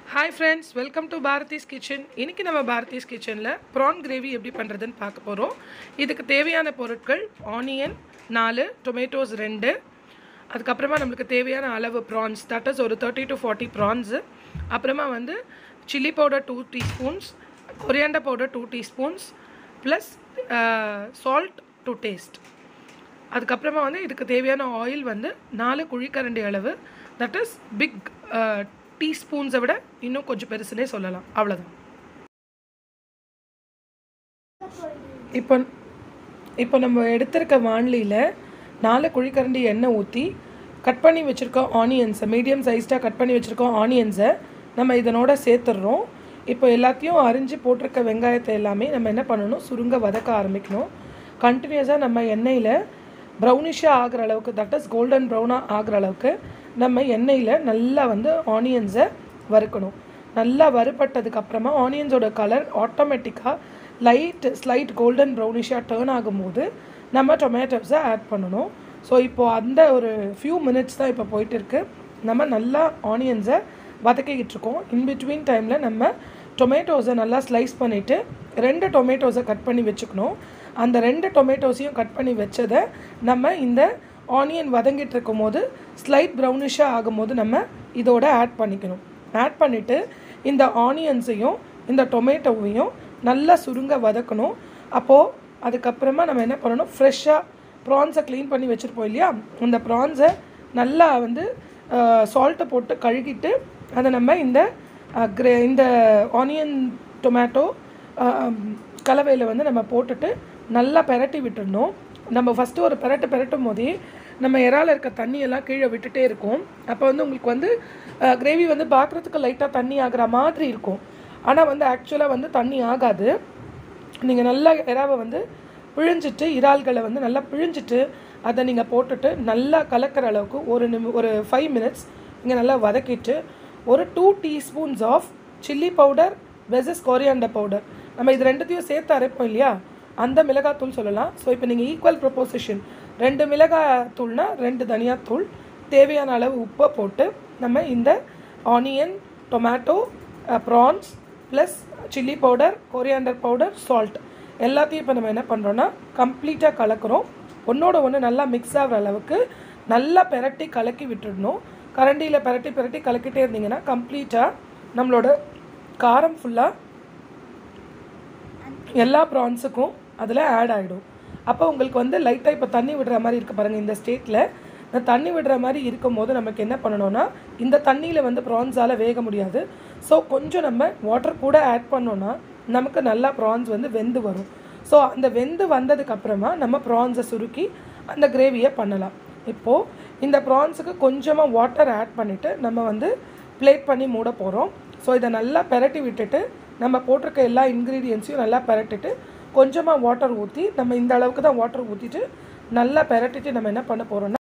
hi friends welcome to Bharathi's kitchen இன்றைக்கி நம்ம பாரதிஸ் கிச்சனில் ப்ரான் கிரேவி எப்படி பண்ணுறதுன்னு பார்க்க போகிறோம் இதுக்கு தேவையான பொருட்கள் ஆனியன் நாலு டொமேட்டோஸ் ரெண்டு அதுக்கப்புறமா நம்மளுக்கு தேவையான அளவு ப்ரான்ஸ் தட் இஸ் ஒரு தேர்ட்டி டு ஃபார்ட்டி ப்ரான்ஸு அப்புறமா வந்து chilli powder two teaspoons coriander powder two teaspoons plus salt to taste அதுக்கப்புறமா வந்து இதுக்கு தேவையான ஆயில் வந்து நாலு குழிக்கரண்டி அளவு தட் இஸ் பிக் டீஸ்பூன்ஸை விட இன்னும் கொஞ்சம் பெருசுனே சொல்லலாம் அவ்வளோதான் இப்போ இப்போ நம்ம எடுத்திருக்க வாண்லியில் நாலு குழிக்கரண்டி எண்ணெய் ஊற்றி கட் பண்ணி வச்சுருக்கோம் ஆனியன்ஸை மீடியம் சைஸ்டாக கட் பண்ணி வச்சுருக்கோம் ஆனியன்ஸை நம்ம இதனோட சேர்த்துடுறோம் இப்போ எல்லாத்தையும் அரிஞ்சு போட்டிருக்க வெங்காயத்தை எல்லாமே நம்ம என்ன பண்ணணும் சுருங்க வதக்க ஆரம்பிக்கணும் கண்டினியூஸாக நம்ம எண்ணெயில் ப்ரௌனிஷாக ஆகிற அளவுக்கு தட் இஸ் கோல்டன் ப்ரௌனாக ஆகிற அளவுக்கு நம்ம எண்ணெயில் நல்லா வந்து ஆனியன்ஸை வறுக்கணும் நல்லா வறுபட்டதுக்கு அப்புறமா ஆனியன்ஸோட கலர் ஆட்டோமேட்டிக்காக லைட் ஸ்லைட் கோல்டன் ப்ரௌனிஷாக டேர்ன் ஆகும்போது நம்ம டொமேட்டோஸை ஆட் பண்ணணும் ஸோ இப்போது அந்த ஒரு ஃபியூ மினிட்ஸ் தான் இப்போ போயிட்டு இருக்கு நம்ம நல்லா ஆனியன்ஸை வதக்கிக்கிட்டு இருக்கோம் இன்பிட்வீன் டைமில் நம்ம டொமேட்டோஸை நல்லா ஸ்லைஸ் பண்ணிவிட்டு ரெண்டு டொமேட்டோஸை கட் பண்ணி வச்சுக்கணும் அந்த ரெண்டு டொமேட்டோஸையும் கட் பண்ணி வச்சதை நம்ம இந்த ஆனியன் வதங்கிட்டு இருக்கும் போது ஸ்லைட் ப்ரௌனிஷாக ஆகும்போது நம்ம இதோட ஆட் பண்ணிக்கணும் ஆட் பண்ணிவிட்டு இந்த ஆனியன்ஸையும் இந்த டொமேட்டோவையும் நல்லா சுருங்க வதக்கணும் அப்போது அதுக்கப்புறமா நம்ம என்ன பண்ணணும் ஃப்ரெஷ்ஷாக ப்ரான்ஸை க்ளீன் பண்ணி வச்சுருப்போம் இல்லையா அந்த ப்ரான்ஸை நல்லா வந்து சால்ட்டை போட்டு கழுகிட்டு அதை நம்ம இந்த கிரே இந்த ஆனியன் டொமேட்டோ கலவையில் வந்து நம்ம போட்டுட்டு நல்லா பெரட்டி விட்டுடணும் நம்ம ஃபஸ்ட்டு ஒரு பெரட்டு பெரட்டும் போதே நம்ம இறால இருக்க தண்ணியெல்லாம் கீழே விட்டுட்டே இருக்கும் அப்போ வந்து உங்களுக்கு வந்து கிரேவி வந்து பார்க்குறதுக்கு லைட்டாக தண்ணி ஆகிற மாதிரி இருக்கும் ஆனால் வந்து ஆக்சுவலாக வந்து தண்ணி ஆகாது நீங்கள் நல்லா இறாவை வந்து பிழிஞ்சிட்டு இறால்களை வந்து நல்லா பிழிஞ்சிட்டு அதை நீங்கள் போட்டுட்டு நல்லா கலக்கிற அளவுக்கு ஒரு நிமி ஒரு ஃபைவ் மினிட்ஸ் நீங்கள் நல்லா வதக்கிட்டு ஒரு two teaspoons of chilli powder வெசஸ் கொரியாண்டர் பவுடர் நம்ம இது ரெண்டுத்தையும் சேர்த்து அரைப்போம் இல்லையா அந்த மிளகாத்தூள் சொல்லலாம் ஸோ இப்போ நீங்கள் ஈக்குவல் ப்ரொப்போசிஷன் ரெண்டு மிளகாத்தூள்னா ரெண்டு தனியாத்தூள் தேவையான அளவு உப்பை போட்டு நம்ம இந்த onion tomato prawns plus chilli powder coriander powder salt எல்லாத்தையும் இப்போ நம்ம என்ன பண்ணுறோன்னா கம்ப்ளீட்டாக கலக்கிறோம் ஒன்றோட ஒன்று நல்லா மிக்ஸ் ஆகிற அளவுக்கு நல்லா பெரட்டி கலக்கி விட்டுடணும் கரண்டியில் பெரட்டி பெரட்டி கலக்கிட்டே இருந்தீங்கன்னா கம்ப்ளீட்டாக நம்மளோட காரம் ஃபுல்லாக எல்லா ப்ரான்ஸுக்கும் அதில் ஆட் ஆகிடும் அப்போ உங்களுக்கு வந்து லைட்டாக இப்போ தண்ணி விடுற மாதிரி இருக்குது பாருங்கள் இந்த ஸ்டேட்டில் இந்த தண்ணி விடுற மாதிரி இருக்கும்போது நமக்கு என்ன பண்ணணும்னா இந்த தண்ணியில் வந்து ப்ரான்ஸால் வேக முடியாது ஸோ கொஞ்சம் நம்ம வாட்டர் கூட ஆட் பண்ணோன்னா நமக்கு நல்லா ப்ரான்ஸ் வந்து வெந்து வரும் ஸோ அந்த வெந்து வந்ததுக்கப்புறமா நம்ம ப்ரான்ஸை சுருக்கி அந்த கிரேவியை பண்ணலாம் இப்போது இந்த ப்ரான்ஸுக்கு கொஞ்சமாக வாட்டர் ஆட் பண்ணிவிட்டு நம்ம வந்து பிளேட் பண்ணி மூட போகிறோம் ஸோ இதை நல்லா பெரட்டி விட்டுட்டு நம்ம போட்டிருக்க எல்லா இன்க்ரீடியன்ஸையும் நல்லா பெரட்டிட்டு கொஞ்சமாக வாட்டர் ஊற்றி நம்ம இந்த அளவுக்கு தான் வாட்டர் ஊற்றிட்டு நல்லா பெரட்டிட்டு நம்ம என்ன பண்ண போகிறோம்னா